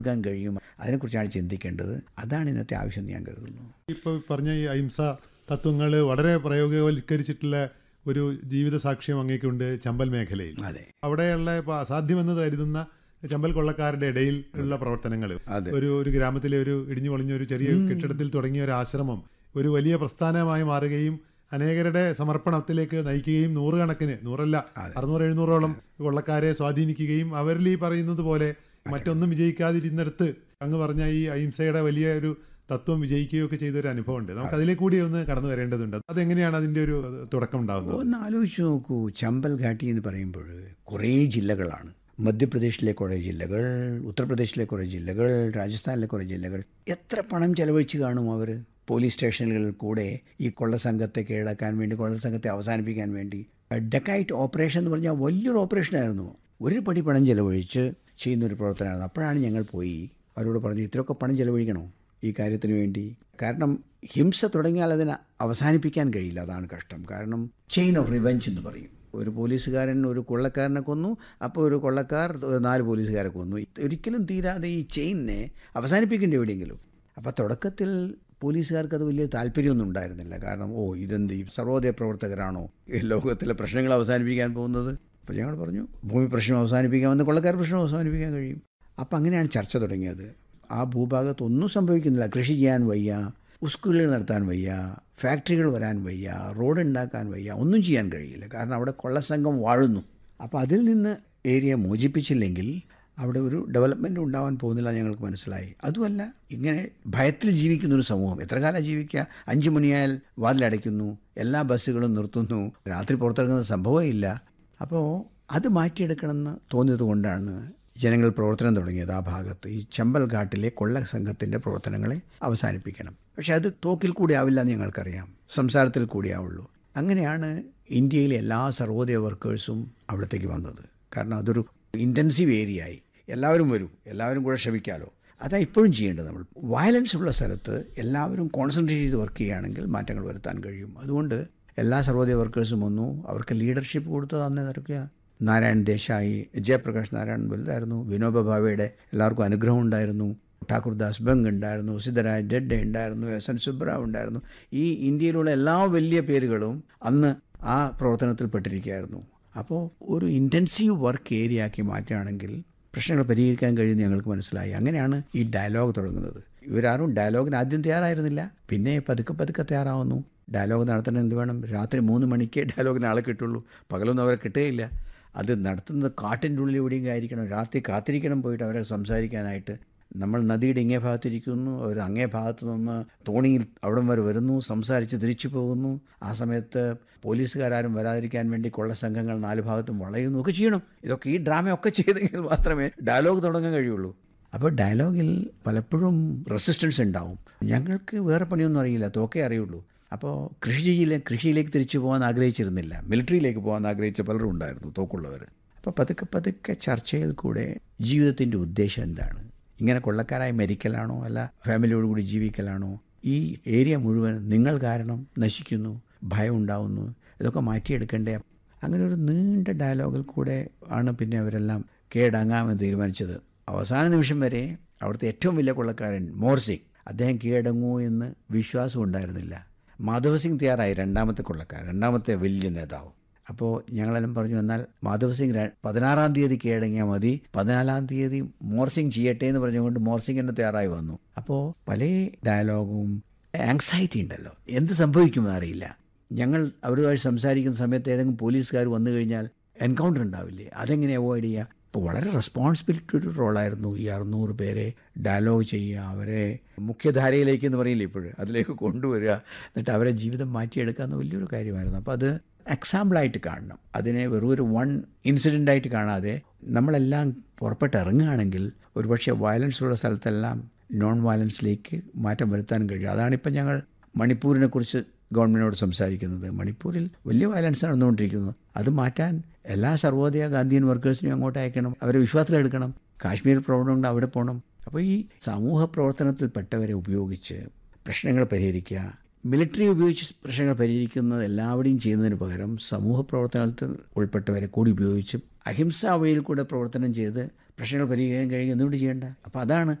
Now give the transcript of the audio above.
ക്കാൻ കഴിയും അതിനെക്കുറിച്ചാണ് ചിന്തിക്കേണ്ടത് അതാണ് ഇന്നത്തെ ആവശ്യം എന്ന് ഞാൻ കരുതുന്നു ഇപ്പോൾ പറഞ്ഞ ഈ അഹിംസ തത്വങ്ങൾ വളരെ പ്രയോഗവൽക്കരിച്ചിട്ടുള്ള ഒരു ജീവിത സാക്ഷ്യം അങ്ങേക്കുണ്ട് ചമ്പൽ മേഖലയിൽ അതെ അവിടെയുള്ള ഇപ്പോൾ അസാധ്യമെന്ന് കരുതുന്ന ചമ്പൽ കൊള്ളക്കാരുടെ ഇടയിൽ ഉള്ള പ്രവർത്തനങ്ങൾ അതെ. ഒരു ഒരു ഗ്രാമത്തിലെ ഒരു ഇടിഞ്ഞു പൊളിഞ്ഞ ഒരു ചെറിയ കെട്ടിടത്തിൽ തുടങ്ങിയ ഒരു ആശ്രമം ഒരു വലിയ പ്രസ്ഥാനമായി മാറുകയും അനേകരുടെ സമർപ്പണത്തിലേക്ക് നയിക്കുകയും നൂറുകണക്കിന് നൂറല്ല അറുന്നൂറ് എഴുന്നൂറോളം കൊള്ളക്കാരെ സ്വാധീനിക്കുകയും അവരിൽ ഈ പറയുന്നത് പോലെ മറ്റൊന്നും വിജയിക്കാതിരുന്നിടത്ത് അങ്ങ് പറഞ്ഞ ഈ അഹിംസയുടെ വലിയ ഒരു തത്വം വിജയിക്കുകയൊക്കെ ചെയ്ത ഒരു അനുഭവമുണ്ട് നമുക്ക് അതിലേക്ക് കൂടി ഒന്ന് കടന്നു വരേണ്ടതുണ്ട് അതെങ്ങനെയാണ് അതിന്റെ ഒരു തുടക്കം ഉണ്ടാകുന്നത് ഒന്ന് ആലോചിച്ച് നോക്കൂ ചമ്പൽ ഘാട്ടി എന്ന് പറയുമ്പോൾ കുറേ ജില്ലകളാണ് മധ്യപ്രദേശിലെ കുറേ ജില്ലകൾ ഉത്തർപ്രദേശിലെ കുറേ ജില്ലകൾ രാജസ്ഥാനിലെ കുറേ ജില്ലകൾ എത്ര പണം ചെലവഴിച്ച് കാണും അവർ പോലീസ് സ്റ്റേഷനുകളിൽ കൂടെ ഈ കൊള്ളസംഘത്തെ കീഴടക്കാൻ വേണ്ടി കൊള്ളസംഘത്തെ അവസാനിപ്പിക്കാൻ വേണ്ടി ഡെക്കായിട്ട് ഓപ്പറേഷൻ എന്ന് പറഞ്ഞാൽ വലിയൊരു ഓപ്പറേഷനായിരുന്നു ഒരു പടി പണം ചെലവഴിച്ച് ചെയ്യുന്ന ഒരു പ്രവർത്തനമായിരുന്നു അപ്പോഴാണ് ഞങ്ങൾ പോയി അവരോട് പറഞ്ഞു ഇത്രയൊക്കെ പണം ചെലവഴിക്കണോ ഈ കാര്യത്തിന് വേണ്ടി കാരണം ഹിംസ തുടങ്ങിയാൽ അതിനെ അവസാനിപ്പിക്കാൻ കഴിയില്ല അതാണ് കഷ്ടം കാരണം ചെയിൻ ഓഫ് റിവെഞ്ച് എന്ന് പറയും ഒരു പോലീസുകാരൻ ഒരു കൊള്ളക്കാരനെ കൊന്നു അപ്പോൾ ഒരു കൊള്ളക്കാർ നാല് പോലീസുകാരെ കൊന്നു ഒരിക്കലും തീരാതെ ഈ ചെയിനെ അവസാനിപ്പിക്കേണ്ടി എവിടെയെങ്കിലും അപ്പോൾ തുടക്കത്തിൽ പോലീസുകാർക്ക് അത് വലിയ താല്പര്യമൊന്നും ഉണ്ടായിരുന്നില്ല കാരണം ഓ ഇതെന്ത് ഈ സർവോദയ പ്രവർത്തകരാണോ ഈ ലോകത്തിലെ പ്രശ്നങ്ങൾ അവസാനിപ്പിക്കാൻ പോകുന്നത് അപ്പോൾ ഞങ്ങൾ പറഞ്ഞു ഭൂമി പ്രശ്നം അവസാനിപ്പിക്കാമെന്ന് കൊള്ളക്കാർ പ്രശ്നം അവസാനിപ്പിക്കാൻ കഴിയും അപ്പം അങ്ങനെയാണ് ചർച്ച തുടങ്ങിയത് ആ ഭൂഭാഗത്ത് ഒന്നും സംഭവിക്കുന്നില്ല കൃഷി ചെയ്യാൻ വയ്യ സ്കൂളുകൾ നടത്താൻ വയ്യ ഫാക്ടറികൾ വരാൻ വയ്യ റോഡ് ഉണ്ടാക്കാൻ വയ്യ ഒന്നും ചെയ്യാൻ കഴിയില്ല കാരണം അവിടെ കൊള്ളസംഘം വാഴുന്നു അപ്പോൾ അതിൽ നിന്ന് ഏരിയ മോചിപ്പിച്ചില്ലെങ്കിൽ അവിടെ ഒരു ഡെവലപ്മെൻ്റ് ഉണ്ടാവാൻ പോകുന്നില്ല എന്ന് ഞങ്ങൾക്ക് മനസ്സിലായി അതുമല്ല ഇങ്ങനെ ഭയത്തിൽ ജീവിക്കുന്ന ഒരു സമൂഹം എത്ര കാലം ജീവിക്കുക അഞ്ചു മണിയായാൽ വാതിലടയ്ക്കുന്നു എല്ലാ ബസ്സുകളും നിർത്തുന്നു രാത്രി പുറത്തിറങ്ങുന്ന സംഭവമില്ല അപ്പോൾ അത് മാറ്റിയെടുക്കണമെന്ന് തോന്നിയത് കൊണ്ടാണ് ജനങ്ങൾ പ്രവർത്തനം തുടങ്ങിയത് ആ ഭാഗത്ത് ഈ ചമ്പൽ ഘാട്ടിലെ കൊള്ള സംഘത്തിൻ്റെ പ്രവർത്തനങ്ങളെ അവസാനിപ്പിക്കണം പക്ഷെ അത് തോക്കിൽ കൂടി ആവില്ല എന്ന് ഞങ്ങൾക്കറിയാം സംസാരത്തിൽ കൂടിയാവുള്ളൂ അങ്ങനെയാണ് ഇന്ത്യയിലെ എല്ലാ സർവോദയ വർക്കേഴ്സും അവിടത്തേക്ക് വന്നത് കാരണം അതൊരു ഇൻറ്റൻസീവ് ഏരിയ ആയി എല്ലാവരും വരും എല്ലാവരും കൂടെ ശ്രമിക്കാമല്ലോ അതാ ഇപ്പോഴും ചെയ്യേണ്ടത് നമ്മൾ വയലൻസ് ഉള്ള സ്ഥലത്ത് എല്ലാവരും കോൺസെൻട്രേറ്റ് ചെയ്ത് വർക്ക് ചെയ്യുകയാണെങ്കിൽ മാറ്റങ്ങൾ വരുത്താൻ കഴിയും അതുകൊണ്ട് എല്ലാ സർവോദയ വർക്കേഴ്സും വന്നു അവർക്ക് ലീഡർഷിപ്പ് കൊടുത്തത് അന്ന് നിരക്കുക നാരായൺ ദേശായി ജയപ്രകാശ് നാരായൺ വലുതായിരുന്നു വിനോബ ഭാവയുടെ എല്ലാവർക്കും അനുഗ്രഹം ഉണ്ടായിരുന്നു ഠാക്കൂർദാസ് ബംഗ് ഉണ്ടായിരുന്നു സിദ്ധരാജ് ഡെഡ്ഡെ ഉണ്ടായിരുന്നു എസ് എൻ സുബ്രാവ് ഉണ്ടായിരുന്നു ഈ ഇന്ത്യയിലുള്ള എല്ലാ വലിയ പേരുകളും അന്ന് ആ പ്രവർത്തനത്തിൽ പെട്ടിരിക്കുകയായിരുന്നു അപ്പോൾ ഒരു ഇൻറ്റൻസീവ് വർക്ക് ഏരിയ ആക്കി മാറ്റുകയാണെങ്കിൽ പ്രശ്നങ്ങൾ പരിഹരിക്കാൻ കഴിയുമെന്ന് ഞങ്ങൾക്ക് മനസ്സിലായി അങ്ങനെയാണ് ഈ ഡയലോഗ് തുടങ്ങുന്നത് ഇവരാരും ഡയലോഗിന് ആദ്യം തയ്യാറായിരുന്നില്ല പിന്നെ പതുക്കെ പതുക്കെ തയ്യാറാവുന്നു ഡയലോഗ് നടത്തണം എന്ത് വേണം രാത്രി മൂന്ന് മണിക്കേ ഡയലോഗിന് ആളെ കിട്ടുള്ളൂ പകലൊന്നും അവരെ കിട്ടുകയില്ല അത് നടത്തുന്നത് കാട്ടിൻ്റെ ഉള്ളിൽ എവിടെയും ആയിരിക്കണം രാത്രി കാത്തിരിക്കണം പോയിട്ട് അവരെ സംസാരിക്കാനായിട്ട് നമ്മൾ നദിയുടെ ഇങ്ങേ ഭാഗത്തിരിക്കുന്നു അവർ അങ്ങേ ഭാഗത്ത് നിന്ന് തോണിയിൽ അവിടം വരെ വരുന്നു സംസാരിച്ച് തിരിച്ചു പോകുന്നു ആ സമയത്ത് പോലീസുകാരും വരാതിരിക്കാൻ വേണ്ടി കൊള്ള സംഘങ്ങൾ നാല് ഭാഗത്തും വളയുന്നു ഒക്കെ ചെയ്യണം ഇതൊക്കെ ഈ ഡ്രാമയൊക്കെ ചെയ്തെങ്കിൽ മാത്രമേ ഡയലോഗ് തുടങ്ങാൻ കഴിയുള്ളൂ അപ്പോൾ ഡയലോഗിൽ പലപ്പോഴും റെസിസ്റ്റൻസ് ഉണ്ടാവും ഞങ്ങൾക്ക് വേറെ പണിയൊന്നും അറിയില്ല തോക്കേ അറിയുള്ളൂ അപ്പോൾ കൃഷിയിലെ കൃഷിയിലേക്ക് തിരിച്ചു പോകാൻ ആഗ്രഹിച്ചിരുന്നില്ല മിലിറ്ററിയിലേക്ക് പോകാൻ ആഗ്രഹിച്ച പലരും ഉണ്ടായിരുന്നു തോക്കുള്ളവർ അപ്പോൾ പതുക്കെ പതുക്കെ ചർച്ചയിൽ കൂടെ ജീവിതത്തിൻ്റെ ഉദ്ദേശം എന്താണ് ഇങ്ങനെ കൊള്ളക്കാരായി മരിക്കലാണോ അല്ല ഫാമിലിയോടുകൂടി ജീവിക്കലാണോ ഈ ഏരിയ മുഴുവൻ നിങ്ങൾ കാരണം നശിക്കുന്നു ഭയം ഉണ്ടാവുന്നു ഇതൊക്കെ മാറ്റിയെടുക്കണ്ടേ അങ്ങനെ ഒരു നീണ്ട ഡയലോഗിൽ കൂടെ ആണ് പിന്നെ അവരെല്ലാം കീഴടങ്ങാമെന്ന് തീരുമാനിച്ചത് അവസാന നിമിഷം വരെ അവിടുത്തെ ഏറ്റവും വലിയ കൊള്ളക്കാരൻ മോർസിംഗ് അദ്ദേഹം കീഴടങ്ങൂ എന്ന് വിശ്വാസം ഉണ്ടായിരുന്നില്ല മാധവ് സിംഗ് തയ്യാറായി രണ്ടാമത്തെ കൊള്ളക്കാരൻ രണ്ടാമത്തെ വലിയ നേതാവ് അപ്പോൾ ഞങ്ങളെല്ലാം പറഞ്ഞു എന്നാൽ മാധവ് സിംഗ് ര- പതിനാറാം തീയതി കീഴടങ്ങിയാൽ മതി പതിനാലാം തീയതി മോർസിംഗ് ചെയ്യട്ടെ എന്ന് പറഞ്ഞുകൊണ്ട് മോർസിംഗ് തന്നെ തയ്യാറായി വന്നു അപ്പോൾ പല ഡയലോഗും ആങ്സൈറ്റി ഉണ്ടല്ലോ എന്ത് സംഭവിക്കുമെന്ന് അറിയില്ല ഞങ്ങൾ അവരുമായി സംസാരിക്കുന്ന സമയത്ത് ഏതെങ്കിലും പോലീസുകാർ വന്നു കഴിഞ്ഞാൽ എൻകൗണ്ടർ ഉണ്ടാവില്ലേ അതെങ്ങനെ അവോയ്ഡ് ചെയ്യുക അപ്പോൾ വളരെ റെസ്പോൺസിബിലിറ്റി ഒരു റോളായിരുന്നു ഈ അറുന്നൂറ് പേരെ ഡയലോഗ് ചെയ്യുക അവരെ മുഖ്യധാരയിലേക്ക് എന്ന് പറയില്ല ഇപ്പോഴും അതിലേക്ക് കൊണ്ടുവരിക എന്നിട്ട് അവരെ ജീവിതം മാറ്റിയെടുക്കുക എന്ന വലിയൊരു കാര്യമായിരുന്നു അപ്പോൾ അത് എക്സാമ്പിളായിട്ട് കാണണം അതിനെ വെറും ഒരു വൺ ഇൻസിഡൻ്റ് ആയിട്ട് കാണാതെ നമ്മളെല്ലാം പുറപ്പെട്ട് ഇറങ്ങുകയാണെങ്കിൽ ഒരുപക്ഷെ വയലൻസ് ഉള്ള സ്ഥലത്തെല്ലാം നോൺ വയലൻസിലേക്ക് മാറ്റം വരുത്താൻ കഴിയും അതാണിപ്പം ഞങ്ങൾ മണിപ്പൂരിനെ കുറിച്ച് ഗവൺമെൻറ്റിനോട് സംസാരിക്കുന്നത് മണിപ്പൂരിൽ വലിയ വയലൻസ് നടന്നുകൊണ്ടിരിക്കുന്നു അത് മാറ്റാൻ എല്ലാ സർവോദയ ഗാന്ധിയൻ വർക്കേഴ്സിനെയും അങ്ങോട്ട് അയക്കണം അവരെ വിശ്വാസത്തിലെടുക്കണം കാശ്മീർ പ്രവർത്തനം അവിടെ പോകണം അപ്പോൾ ഈ സമൂഹ പ്രവർത്തനത്തിൽപ്പെട്ടവരെ ഉപയോഗിച്ച് പ്രശ്നങ്ങൾ പരിഹരിക്കുക മിലിറ്ററി ഉപയോഗിച്ച് പ്രശ്നങ്ങൾ പരിഹരിക്കുന്നത് എല്ലാവരുടെയും ചെയ്യുന്നതിന് പകരം സമൂഹ പ്രവർത്തനത്തിൽ ഉൾപ്പെട്ടവരെ കൂടി ഉപയോഗിച്ച് അഹിംസാ വഴിയിൽ കൂടെ പ്രവർത്തനം ചെയ്ത് പ്രശ്നങ്ങൾ പരിഹരിക്കാൻ കഴിയും എന്തുകൊണ്ട് ചെയ്യേണ്ട അപ്പോൾ അതാണ്